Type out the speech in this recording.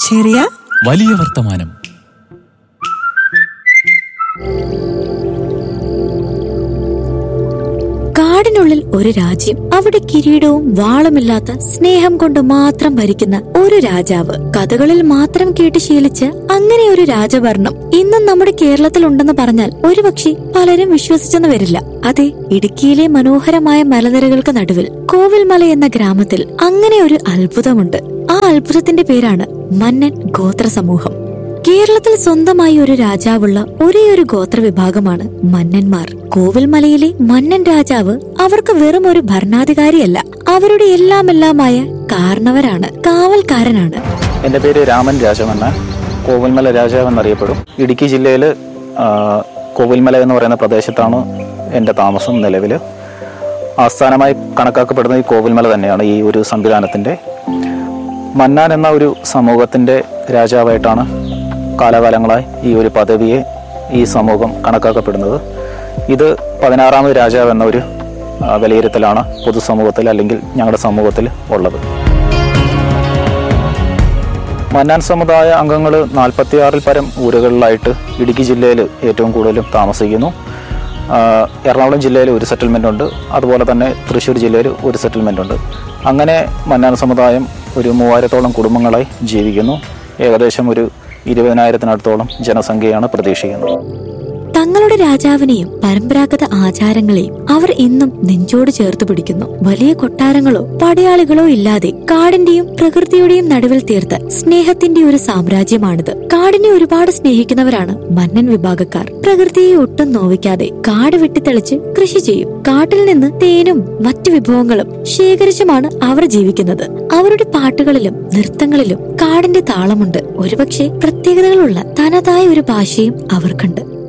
ചെറിയ വലിയ വർത്തമാനം കാടിനുള്ളിൽ ഒരു രാജ്യം അവിടെ കിരീടവും വാളുമില്ലാത്ത സ്നേഹം കൊണ്ട് മാത്രം ഭരിക്കുന്ന ഒരു രാജാവ് കഥകളിൽ മാത്രം കേട്ട് ശീലിച്ച് അങ്ങനെ ഒരു രാജഭരണം ഇന്നും നമ്മുടെ കേരളത്തിൽ ഉണ്ടെന്ന് പറഞ്ഞാൽ ഒരുപക്ഷെ പലരും വിശ്വസിച്ചെന്ന് വരില്ല അതെ ഇടുക്കിയിലെ മനോഹരമായ മലനിരകൾക്ക് നടുവിൽ കോവിൽമല എന്ന ഗ്രാമത്തിൽ അങ്ങനെ ഒരു അത്ഭുതമുണ്ട് ആ അത്ഭുതത്തിന്റെ പേരാണ് മന്നൻ ഗോത്ര സമൂഹം കേരളത്തിൽ സ്വന്തമായി ഒരു രാജാവുള്ള ഒരേ ഒരു ഗോത്രവിഭാഗമാണ് മന്നന്മാർ കോവിൽമലയിലെ മന്നൻ രാജാവ് അവർക്ക് വെറും ഒരു ഭരണാധികാരിയല്ല അവരുടെ എല്ലാമെല്ലാമായ കാരണവരാണ് കാവൽക്കാരനാണ് എൻ്റെ പേര് രാമൻ രാജമണ്ണൻ കോവിൽമല രാജാവ് എന്നറിയപ്പെടും ഇടുക്കി ജില്ലയിൽ കോവിൽമല എന്ന് പറയുന്ന പ്രദേശത്താണ് എൻ്റെ താമസം നിലവിൽ ആസ്ഥാനമായി കണക്കാക്കപ്പെടുന്ന ഈ കോവിൽമല തന്നെയാണ് ഈ ഒരു സംവിധാനത്തിൻ്റെ മന്നാൻ എന്ന ഒരു സമൂഹത്തിൻ്റെ രാജാവായിട്ടാണ് കാലാകാലങ്ങളായി ഈ ഒരു പദവിയെ ഈ സമൂഹം കണക്കാക്കപ്പെടുന്നത് ഇത് പതിനാറാമത് രാജാവ് എന്ന ഒരു ആ, വിലയിരുത്തലാണ് പൊതുസമൂഹത്തിൽ അല്ലെങ്കിൽ ഞങ്ങളുടെ സമൂഹത്തിൽ ഉള്ളത് മന്നാൻ സമുദായ അംഗങ്ങൾ നാൽപ്പത്തിയാറിൽ പരം ഊരുകളിലായിട്ട് ഇടുക്കി ജില്ലയിൽ ഏറ്റവും കൂടുതലും താമസിക്കുന്നു ആ, എറണാകുളം ജില്ലയിൽ ഒരു സെറ്റിൽമെൻ്റ് ഉണ്ട് അതുപോലെ തന്നെ തൃശ്ശൂർ ജില്ലയിൽ ഒരു സെറ്റിൽമെൻ്റ് ഉണ്ട് അങ്ങനെ മന്നാൻ സമുദായം ഒരു മൂവായിരത്തോളം കുടുംബങ്ങളായി ജീവിക്കുന്നു ഏകദേശം ഒരു ഇരുപതിനായിരത്തിനടുത്തോളം ജനസംഖ്യയാണ് പ്രതീക്ഷിക്കുന്നത് തങ്ങളുടെ രാജാവിനെയും പരമ്പരാഗത ആചാരങ്ങളെയും അവർ ഇന്നും നെഞ്ചോട് ചേർത്ത് പിടിക്കുന്നു വലിയ കൊട്ടാരങ്ങളോ പടയാളികളോ ഇല്ലാതെ കാടിന്റെയും പ്രകൃതിയുടെയും നടുവിൽ തീർത്ത സ്നേഹത്തിന്റെ ഒരു സാമ്രാജ്യമാണിത് കാടിനെ ഒരുപാട് സ്നേഹിക്കുന്നവരാണ് മന്നൻ വിഭാഗക്കാർ പ്രകൃതിയെ ഒട്ടും നോവിക്കാതെ കാട് വെട്ടിത്തെളിച്ച് കൃഷി ചെയ്യും കാട്ടിൽ നിന്ന് തേനും മറ്റു വിഭവങ്ങളും ശേഖരിച്ചുമാണ് അവർ ജീവിക്കുന്നത് അവരുടെ പാട്ടുകളിലും നൃത്തങ്ങളിലും കാടിന്റെ താളമുണ്ട് ഒരുപക്ഷെ പ്രത്യേകതകളുള്ള തനതായ ഒരു ഭാഷയും അവർക്കുണ്ട്